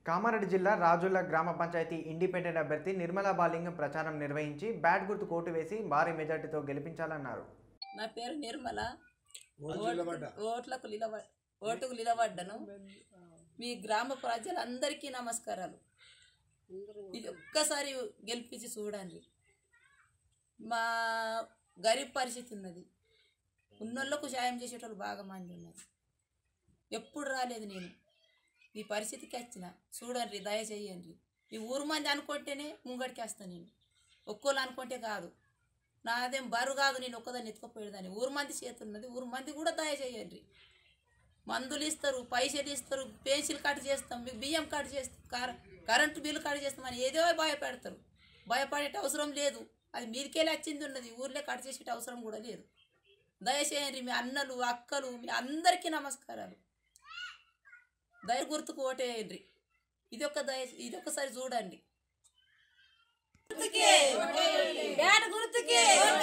కామారెడ్డి జిల్లా రాజుల గ్రామ పంచాయతీ ఇండిపెండెంట్ అభ్యర్థి నిర్మలా బాలింగం ప్రచారం నిర్వహించి బ్యాట్ గుర్తు కోటు వేసి భారీ మెజార్టీతో గెలిపించాలన్నారు నా పేరు నిర్మల ఓట్- ఓట్లకు నిలబ ఓటుకు నిలబడ్డను మీ గ్రామ ప్రజలందరికీ నమస్కారాలు ఇది ఒక్కసారి గెలిపించి చూడండి మా గరీబ్ పరిస్థితి ఉన్నది ఉన్నోళ్ళకు సాయం చేసేటోళ్ళు బాగా మంది ఉన్నారు ఎప్పుడు రాలేదు నేను ఈ పరిస్థితికి వచ్చిన చూడండి దయచేయండి ఈ ఊరు మంది అనుకుంటేనే ముంగడికి వస్తాను నేను ఒక్కోళ్ళు అనుకుంటే కాదు నాదేం బరువు కాదు నేను ఒక్కదాన్ని ఎత్తుకుపోయేదాన్ని ఊరు మంది చేతున్నది ఊరు మంది కూడా దయచేయండి మందులు ఇస్తారు పైసలు ఇస్తారు పెన్సిల్ కట్ చేస్తాం మీకు బియ్యం కట్ చేస్తాం కర కరెంటు బిల్లు కట్ చేస్తామని ఏదో భయపెడతారు భయపడే అవసరం లేదు అది మీదికెళ్ళి వచ్చింది ఉన్నది ఊర్లో కట్ చేసే అవసరం కూడా లేదు దయచేయండి మీ అన్నలు అక్కలు మీ అందరికీ నమస్కారాలు దయ గుర్తుకు ఓటేయండి ఇది ఒక దయ ఇది ఒకసారి చూడండి బ్యాట్ గుర్తుకి